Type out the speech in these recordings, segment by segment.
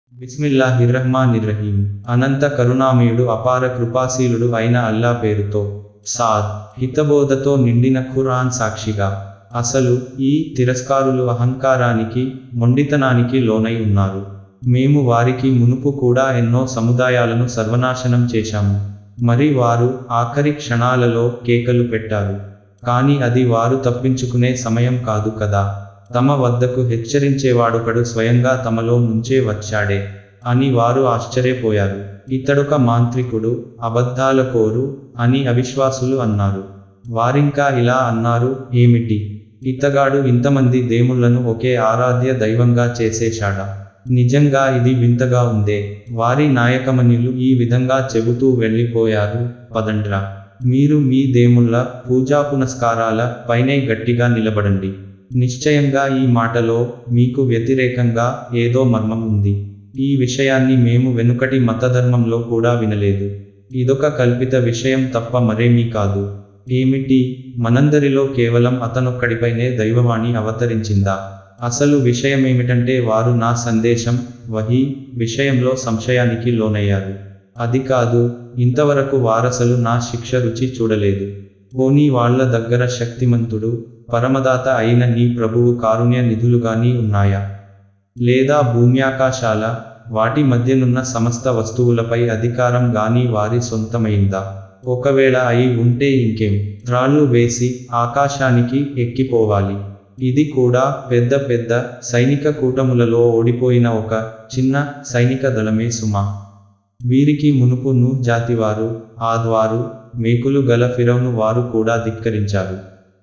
బిస్మిల్లాహిర్రహ్మానిర్రహీం అనంత కరుణామయుడు అపార కృపాశీలుడు అయిన అల్లా పేరుతో సాద్ హితబోధతో నిండిన ఖురాన్ సాక్షిగా అసలు ఈ తిరస్కారులు అహంకారానికి మొండితనానికి లోనై ఉన్నారు మేము వారికి మునుపు కూడా ఎన్నో సముదాయాలను సర్వనాశనం చేశాము మరి వారు ఆఖరి క్షణాలలో కేకలు పెట్టారు కానీ అది వారు తప్పించుకునే సమయం కాదు కదా తమ వద్దకు హెచ్చరించేవాడొకడు స్వయంగా తమలో నుంచే వచ్చాడే అని వారు ఆశ్చర్యపోయారు ఇతడొక మాంత్రికుడు అబద్ధాల కోరు అని అవిశ్వాసులు అన్నారు వారింకా ఇలా అన్నారు ఏమిటి ఇతగాడు ఇంతమంది దేవుళ్లను ఒకే ఆరాధ్య దైవంగా చేసేశాడా నిజంగా ఇది వింతగా ఉందే వారి నాయకమణిలు ఈ విధంగా చెబుతూ వెళ్ళిపోయారు పదండ్రా మీరు మీ దేవుళ్ళ పూజా పునస్కారాల పైనే గట్టిగా నిలబడండి నిశ్చయంగా ఈ మాటలో మీకు వ్యతిరేకంగా ఏదో మర్మం ఉంది ఈ విషయాన్ని మేము వెనుకటి మతధర్మంలో కూడా వినలేదు ఇదొక కల్పిత విషయం తప్ప మరేమీ కాదు ఏమిటి మనందరిలో కేవలం అతనొక్కడిపైనే దైవవాణి అవతరించిందా అసలు విషయమేమిటంటే వారు నా సందేశం వహీ విషయంలో సంశయానికి లోనయ్యారు అది కాదు ఇంతవరకు వారసలు నా శిక్ష రుచి చూడలేదు పోనీ వాళ్ళ దగ్గర శక్తిమంతుడు పరమదాత అయిన నీ ప్రభువు కారుణ్య నిధులుగాని ఉన్నాయా లేదా భూమ్యాకాశాల వాటి మధ్యనున్న సమస్త వస్తువులపై అధికారం గాని వారి సొంతమైందా ఒకవేళ అయి ఉంటే ఇంకేం త్రాళ్ళు వేసి ఆకాశానికి ఎక్కిపోవాలి ఇది కూడా పెద్ద పెద్ద సైనిక కూటములలో ఓడిపోయిన ఒక చిన్న సైనిక దళమే సుమా వీరికి మునుపు ను జాతివారు ఆద్వారు మేకులు గల ఫిరౌను వారు కూడా ధిక్కరించారు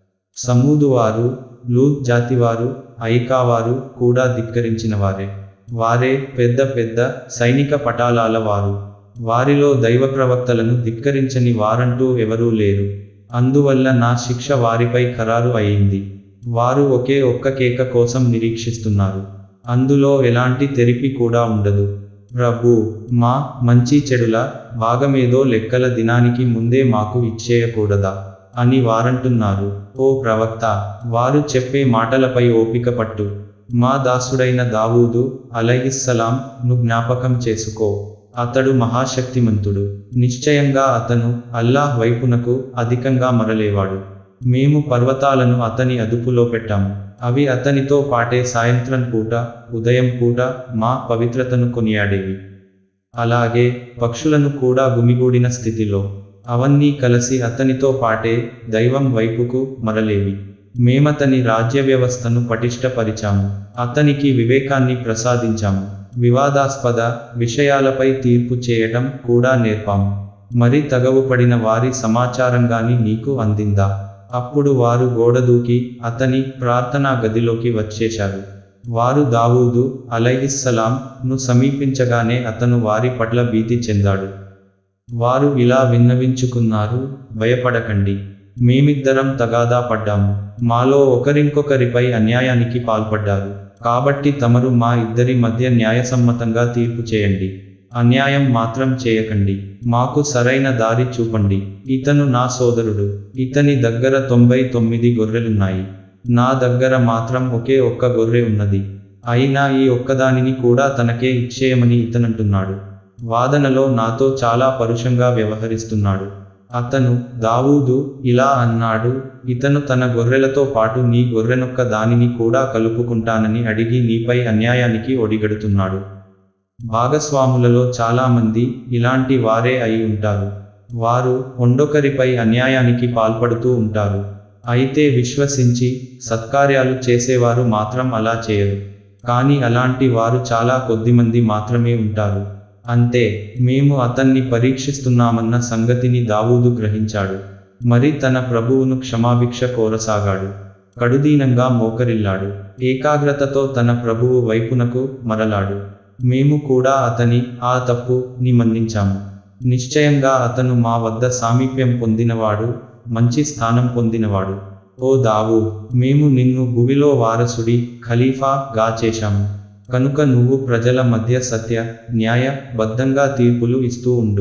సమూదువారు లూత్ జాతివారు ఐకావారు కూడా ధిక్కరించిన వారే వారే పెద్ద పెద్ద సైనిక పటాలాల వారు వారిలో దైవ ప్రవక్తలను ధిక్కరించని వారంటూ ఎవరూ లేరు అందువల్ల నా శిక్ష వారిపై ఖరారు అయింది వారు ఒకే ఒక్క కేక కోసం నిరీక్షిస్తున్నారు అందులో ఎలాంటి తెరిపి కూడా ఉండదు ప్రభు మా మంచి చెడుల భాగమేదో లెక్కల దినానికి ముందే మాకు ఇచ్చేయకూడదా అని వారంటున్నారు ఓ ప్రవక్త వారు చెప్పే మాటలపై ఓపిక పట్టు మా దాసుడైన దావూదు అలైహిస్సలాం ను జ్ఞాపకం చేసుకో అతడు మహాశక్తిమంతుడు నిశ్చయంగా అతను అల్లాహ్ వైపునకు అధికంగా మరలేవాడు మేము పర్వతాలను అతని అదుపులో పెట్టాము అవి అతనితో పాటే సాయంత్రం పూట ఉదయం పూట మా పవిత్రతను కొనియాడేవి అలాగే పక్షులను కూడా గుమిగూడిన స్థితిలో అవన్నీ కలిసి అతనితో పాటే దైవం వైపుకు మరలేవి మేమతని రాజ్య వ్యవస్థను పటిష్టపరిచాము అతనికి వివేకాన్ని ప్రసాదించాము వివాదాస్పద విషయాలపై తీర్పు చేయటం కూడా నేర్పాము మరి తగవుపడిన వారి సమాచారంగాని నీకు అందిందా అప్పుడు వారు గోడ దూకి అతని ప్రార్థనా గదిలోకి వచ్చేశారు వారు దావూదు అలైహిస్సలాం ను సమీపించగానే అతను వారి పట్ల భీతి చెందాడు వారు ఇలా విన్నవించుకున్నారు భయపడకండి మేమిద్దరం తగాదా పడ్డాము మాలో ఒకరింకొకరిపై అన్యాయానికి పాల్పడ్డారు కాబట్టి తమరు మా ఇద్దరి మధ్య న్యాయసమ్మతంగా తీర్పు చేయండి అన్యాయం మాత్రం చేయకండి మాకు సరైన దారి చూపండి ఇతను నా సోదరుడు ఇతని దగ్గర తొంభై తొమ్మిది గొర్రెలున్నాయి నా దగ్గర మాత్రం ఒకే ఒక్క గొర్రె ఉన్నది అయినా ఈ ఒక్కదానిని కూడా తనకే ఇచ్చేయమని ఇతనంటున్నాడు వాదనలో నాతో చాలా పరుషంగా వ్యవహరిస్తున్నాడు అతను దావూదు ఇలా అన్నాడు ఇతను తన గొర్రెలతో పాటు నీ గొర్రెనొక్క దానిని కూడా కలుపుకుంటానని అడిగి నీపై అన్యాయానికి ఒడిగడుతున్నాడు భాగస్వాములలో చాలామంది ఇలాంటి వారే అయి ఉంటారు వారు ఒండొకరిపై అన్యాయానికి పాల్పడుతూ ఉంటారు అయితే విశ్వసించి సత్కార్యాలు చేసేవారు మాత్రం అలా చేయరు కానీ అలాంటి వారు చాలా కొద్దిమంది మాత్రమే ఉంటారు అంతే మేము అతన్ని పరీక్షిస్తున్నామన్న సంగతిని దావూదు గ్రహించాడు మరి తన ప్రభువును క్షమాభిక్ష కోరసాగాడు కడుదీనంగా మోకరిల్లాడు ఏకాగ్రతతో తన ప్రభువు వైపునకు మరలాడు మేము కూడా అతని ఆ తప్పు ని మన్నించాము నిశ్చయంగా అతను మా వద్ద సామీప్యం పొందినవాడు మంచి స్థానం పొందినవాడు ఓ దావు మేము నిన్ను భువిలో వారసుడి ఖలీఫా గా చేశాము కనుక నువ్వు ప్రజల మధ్య సత్య న్యాయ బద్ధంగా తీర్పులు ఇస్తూ ఉండు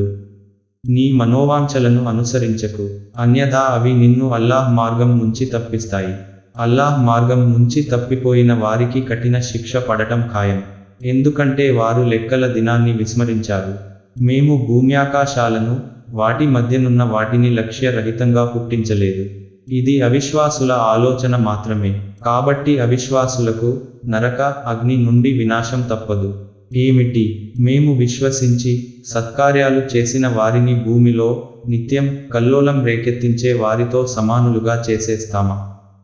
నీ మనోవాంఛలను అనుసరించకు అన్యథా అవి నిన్ను అల్లాహ్ మార్గం నుంచి తప్పిస్తాయి అల్లాహ్ మార్గం నుంచి తప్పిపోయిన వారికి కఠిన శిక్ష పడటం ఖాయం ఎందుకంటే వారు లెక్కల దినాన్ని విస్మరించారు మేము భూమ్యాకాశాలను వాటి మధ్యనున్న వాటిని లక్ష్యరహితంగా పుట్టించలేదు ఇది అవిశ్వాసుల ఆలోచన మాత్రమే కాబట్టి అవిశ్వాసులకు నరక అగ్ని నుండి వినాశం తప్పదు ఏమిటి మేము విశ్వసించి సత్కార్యాలు చేసిన వారిని భూమిలో నిత్యం కల్లోలం రేకెత్తించే వారితో సమానులుగా చేసేస్తామా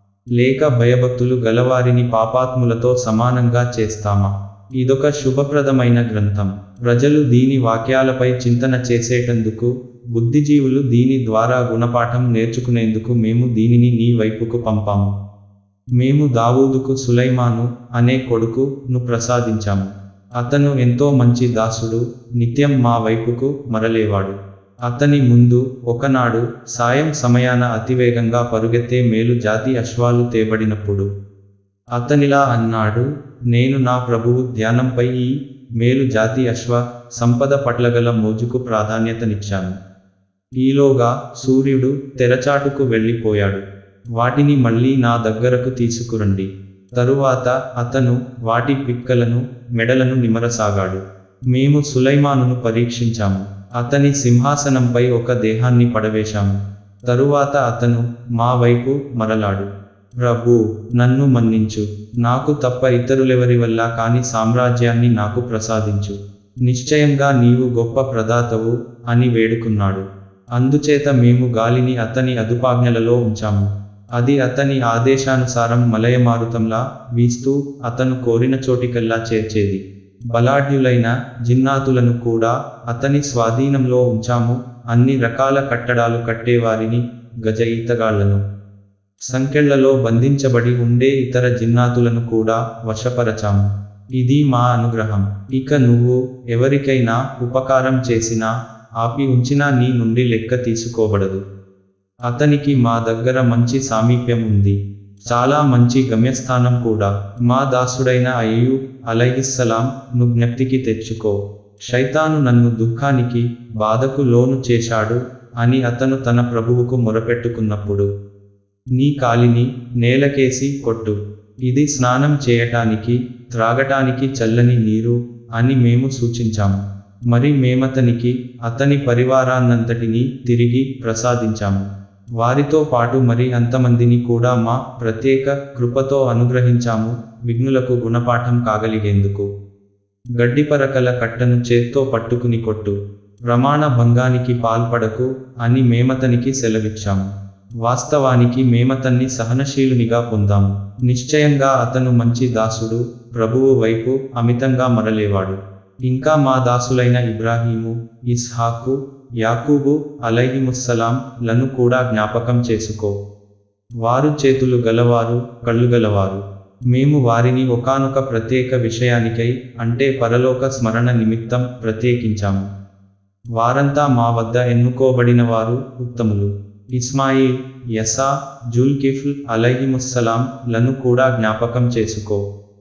లేక భయభక్తులు గలవారిని పాపాత్ములతో సమానంగా చేస్తామా ఇదొక శుభప్రదమైన గ్రంథం ప్రజలు దీని వాక్యాలపై చింతన చేసేటందుకు బుద్ధిజీవులు దీని ద్వారా గుణపాఠం నేర్చుకునేందుకు మేము దీనిని నీ వైపుకు పంపాము మేము దావూదుకు సులైమాను అనే కొడుకును ప్రసాదించాము అతను ఎంతో మంచి దాసుడు నిత్యం మా వైపుకు మరలేవాడు అతని ముందు ఒకనాడు సాయం సమయాన అతివేగంగా పరుగెత్తే మేలు జాతి అశ్వాలు తేబడినప్పుడు అతనిలా అన్నాడు నేను నా ప్రభువు ధ్యానంపై ఈ మేలు జాతి అశ్వ సంపద పట్లగల మోజుకు ప్రాధాన్యతనిచ్చాను ఈలోగా సూర్యుడు తెరచాటుకు వెళ్ళిపోయాడు వాటిని మళ్ళీ నా దగ్గరకు తీసుకురండి తరువాత అతను వాటి పిక్కలను మెడలను నిమరసాగాడు మేము సులైమానును పరీక్షించాము అతని సింహాసనంపై ఒక దేహాన్ని పడవేశాము తరువాత అతను మా వైపు మరలాడు ప్రభు నన్ను మన్నించు నాకు తప్ప ఇతరులెవరి వల్ల కాని సామ్రాజ్యాన్ని నాకు ప్రసాదించు నిశ్చయంగా నీవు గొప్ప ప్రదాతవు అని వేడుకున్నాడు అందుచేత మేము గాలిని అతని అదుపాజ్ఞలలో ఉంచాము అది అతని ఆదేశానుసారం మలయమారుతంలా వీస్తూ అతను కోరిన చోటికల్లా చేర్చేది బలాఢ్యులైన జిన్నాతులను కూడా అతని స్వాధీనంలో ఉంచాము అన్ని రకాల కట్టడాలు కట్టేవారిని గజ ఈతగాళ్లను సంకెళ్లలో బంధించబడి ఉండే ఇతర జిన్నాతులను కూడా వశపరచాము ఇది మా అనుగ్రహం ఇక నువ్వు ఎవరికైనా ఉపకారం చేసినా ఆపి ఉంచినా నీ నుండి లెక్క తీసుకోబడదు అతనికి మా దగ్గర మంచి సామీప్యం ఉంది చాలా మంచి గమ్యస్థానం కూడా మా దాసుడైన అయ్యూ అలైహిస్సలాం ను జ్ఞప్తికి తెచ్చుకో శైతాను నన్ను దుఃఖానికి బాధకు లోను చేశాడు అని అతను తన ప్రభువుకు మొరపెట్టుకున్నప్పుడు నీ కాలిని నేలకేసి కొట్టు ఇది స్నానం చేయటానికి త్రాగటానికి చల్లని నీరు అని మేము సూచించాము మరి మేమతనికి అతని పరివారాన్నంతటినీ తిరిగి ప్రసాదించాము వారితో పాటు మరి అంతమందిని కూడా మా ప్రత్యేక కృపతో అనుగ్రహించాము విఘ్నులకు గుణపాఠం కాగలిగేందుకు గడ్డిపరకల కట్టను చేత్తో పట్టుకుని కొట్టు ప్రమాణ భంగానికి పాల్పడకు అని మేమతనికి సెలవిచ్చాము వాస్తవానికి మేమతన్ని సహనశీలునిగా పొందాము నిశ్చయంగా అతను మంచి దాసుడు ప్రభువు వైపు అమితంగా మరలేవాడు ఇంకా మా దాసులైన ఇబ్రాహీము ఇస్హాకు యాకూబు అలైహిముస్సలాం లను కూడా జ్ఞాపకం చేసుకో వారు చేతులు గలవారు కళ్ళు గలవారు మేము వారిని ఒకానొక ప్రత్యేక విషయానికై అంటే పరలోక స్మరణ నిమిత్తం ప్రత్యేకించాము వారంతా మా వద్ద ఎన్నుకోబడిన వారు ఉత్తములు ఇస్మాయిల్ యసా జుల్కిఫ్ల్ అలైహిముస్సలాం లను కూడా జ్ఞాపకం చేసుకో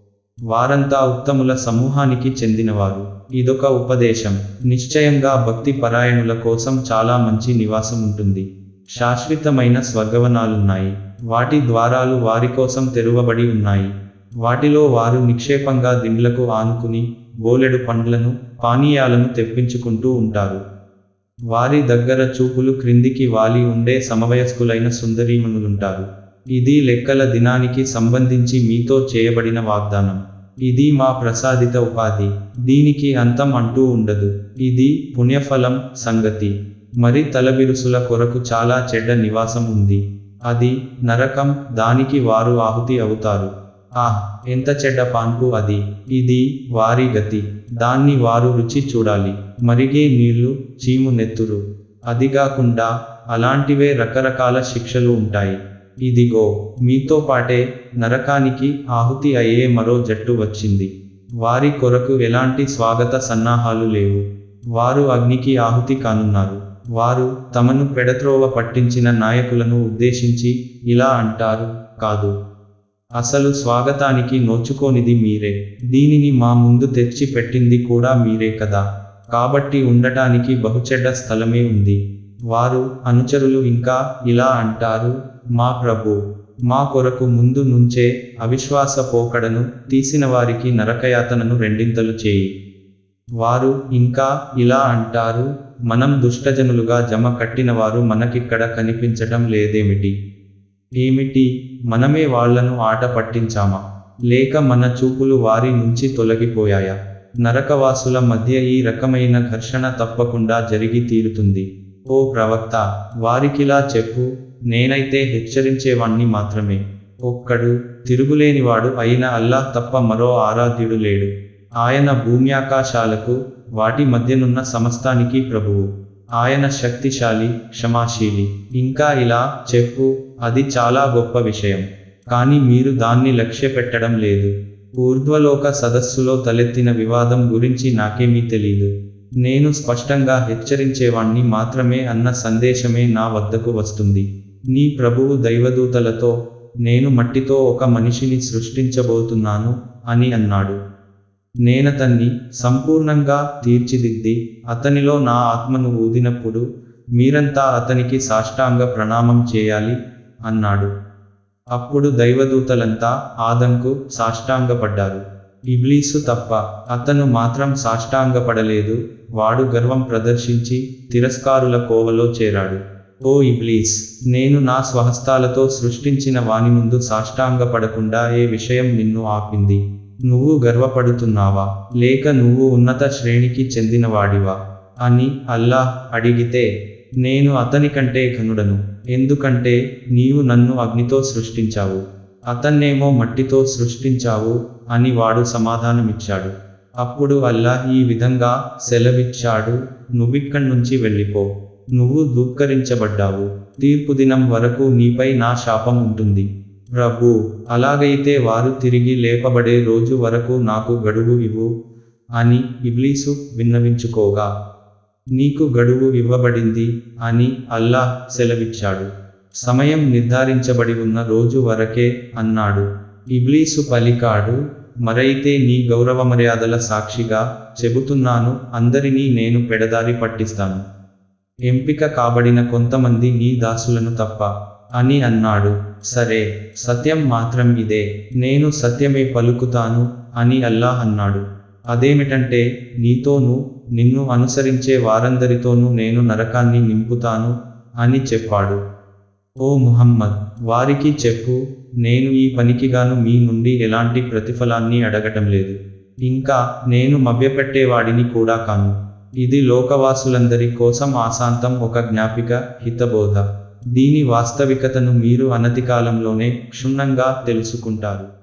వారంతా ఉత్తముల సమూహానికి చెందినవారు ఇదొక ఉపదేశం నిశ్చయంగా భక్తి పరాయణుల కోసం చాలా మంచి నివాసం ఉంటుంది శాశ్వతమైన స్వర్గవనాలున్నాయి వాటి ద్వారాలు వారి కోసం తెరువబడి ఉన్నాయి వాటిలో వారు నిక్షేపంగా దిండ్లకు ఆనుకుని బోలెడు పండ్లను పానీయాలను తెప్పించుకుంటూ ఉంటారు వారి దగ్గర చూపులు క్రిందికి వాలి ఉండే సమవయస్కులైన సుందరీమణులుంటారు ఇది లెక్కల దినానికి సంబంధించి మీతో చేయబడిన వాగ్దానం ఇది మా ప్రసాదిత ఉపాధి దీనికి అంతం అంటూ ఉండదు ఇది పుణ్యఫలం సంగతి మరి తలబిరుసుల కొరకు చాలా చెడ్డ నివాసం ఉంది అది నరకం దానికి వారు ఆహుతి అవుతారు ఆహ్ ఎంత చెడ్డ పాన్పు అది ఇది వారి గతి దాన్ని వారు రుచి చూడాలి మరిగే నీళ్లు చీము నెత్తురు అదిగాకుండా అలాంటివే రకరకాల శిక్షలు ఉంటాయి ఇదిగో మీతో పాటే నరకానికి ఆహుతి అయ్యే మరో జట్టు వచ్చింది వారి కొరకు ఎలాంటి స్వాగత సన్నాహాలు లేవు వారు అగ్నికి ఆహుతి కానున్నారు వారు తమను పెడత్రోవ పట్టించిన నాయకులను ఉద్దేశించి ఇలా అంటారు కాదు అసలు స్వాగతానికి నోచుకోనిది మీరే దీనిని మా ముందు తెచ్చి పెట్టింది కూడా మీరే కదా కాబట్టి ఉండటానికి బహుచెడ్డ స్థలమే ఉంది వారు అనుచరులు ఇంకా ఇలా అంటారు మా ప్రభు మా కొరకు ముందు నుంచే అవిశ్వాస పోకడను తీసిన వారికి నరకయాతనను రెండింతలు చేయి వారు ఇంకా ఇలా అంటారు మనం దుష్టజనులుగా జమ కట్టినవారు మనకిక్కడ కనిపించటం లేదేమిటి ఏమిటి మనమే వాళ్లను ఆట పట్టించామా లేక మన చూపులు వారి నుంచి తొలగిపోయాయా నరకవాసుల మధ్య ఈ రకమైన ఘర్షణ తప్పకుండా జరిగి తీరుతుంది ఓ ప్రవక్త వారికిలా చెప్పు నేనైతే హెచ్చరించేవాణ్ణి మాత్రమే ఒక్కడు తిరుగులేనివాడు అయిన అల్లాహ్ తప్ప మరో ఆరాధ్యుడు లేడు ఆయన భూమ్యాకాశాలకు వాటి మధ్యనున్న సమస్తానికి ప్రభువు ఆయన శక్తిశాలి క్షమాశీలి ఇంకా ఇలా చెప్పు అది చాలా గొప్ప విషయం కానీ మీరు దాన్ని లక్ష్య పెట్టడం లేదు ఊర్ధ్వలోక సదస్సులో తలెత్తిన వివాదం గురించి నాకేమీ తెలీదు నేను స్పష్టంగా హెచ్చరించేవాణ్ణి మాత్రమే అన్న సందేశమే నా వద్దకు వస్తుంది నీ ప్రభువు దైవదూతలతో నేను మట్టితో ఒక మనిషిని సృష్టించబోతున్నాను అని అన్నాడు నేనతన్ని సంపూర్ణంగా తీర్చిదిద్ది అతనిలో నా ఆత్మను ఊదినప్పుడు మీరంతా అతనికి సాష్టాంగ ప్రణామం చేయాలి అన్నాడు అప్పుడు దైవదూతలంతా ఆదంకు సాష్టాంగపడ్డారు ఇబ్లీసు తప్ప అతను మాత్రం సాష్టాంగపడలేదు వాడు గర్వం ప్రదర్శించి తిరస్కారుల కోవలో చేరాడు ఓ ఇబ్లీస్ నేను నా స్వహస్తాలతో సృష్టించిన వాని ముందు సాష్టాంగపడకుండా ఏ విషయం నిన్ను ఆపింది నువ్వు గర్వపడుతున్నావా లేక నువ్వు ఉన్నత శ్రేణికి చెందినవాడివా అని అల్లాహ్ అడిగితే నేను అతని కంటే ఘనుడను ఎందుకంటే నీవు నన్ను అగ్నితో సృష్టించావు అతన్నేమో మట్టితో సృష్టించావు అని వాడు సమాధానమిచ్చాడు అప్పుడు అల్లాహ్ ఈ విధంగా సెలవిచ్చాడు నువ్విక్కడ్నుంచి వెళ్ళిపో నువ్వు ధూక్కరించబడ్డావు తీర్పు దినం వరకు నీపై నా శాపం ఉంటుంది ప్రభు అలాగైతే వారు తిరిగి లేపబడే రోజు వరకు నాకు గడువు ఇవ్వు అని ఇబ్లీసు విన్నవించుకోగా నీకు గడువు ఇవ్వబడింది అని అల్లాహ్ సెలవిచ్చాడు సమయం నిర్ధారించబడి ఉన్న రోజు వరకే అన్నాడు ఇబ్లీసు పలికాడు మరైతే నీ గౌరవ మర్యాదల సాక్షిగా చెబుతున్నాను అందరినీ నేను పెడదారి పట్టిస్తాను ఎంపిక కాబడిన కొంతమంది నీ దాసులను తప్ప అని అన్నాడు సరే సత్యం మాత్రం ఇదే నేను సత్యమే పలుకుతాను అని అల్లాహ్ అన్నాడు అదేమిటంటే నీతోనూ నిన్ను అనుసరించే వారందరితోనూ నేను నరకాన్ని నింపుతాను అని చెప్పాడు ఓ ముహమ్మద్ వారికి చెప్పు నేను ఈ పనికిగాను మీ నుండి ఎలాంటి ప్రతిఫలాన్ని అడగటం లేదు ఇంకా నేను మభ్యపెట్టేవాడిని కూడా కాను ఇది లోకవాసులందరి కోసం ఆశాంతం ఒక జ్ఞాపిక హితబోధ దీని వాస్తవికతను మీరు అనతి కాలంలోనే క్షుణ్ణంగా తెలుసుకుంటారు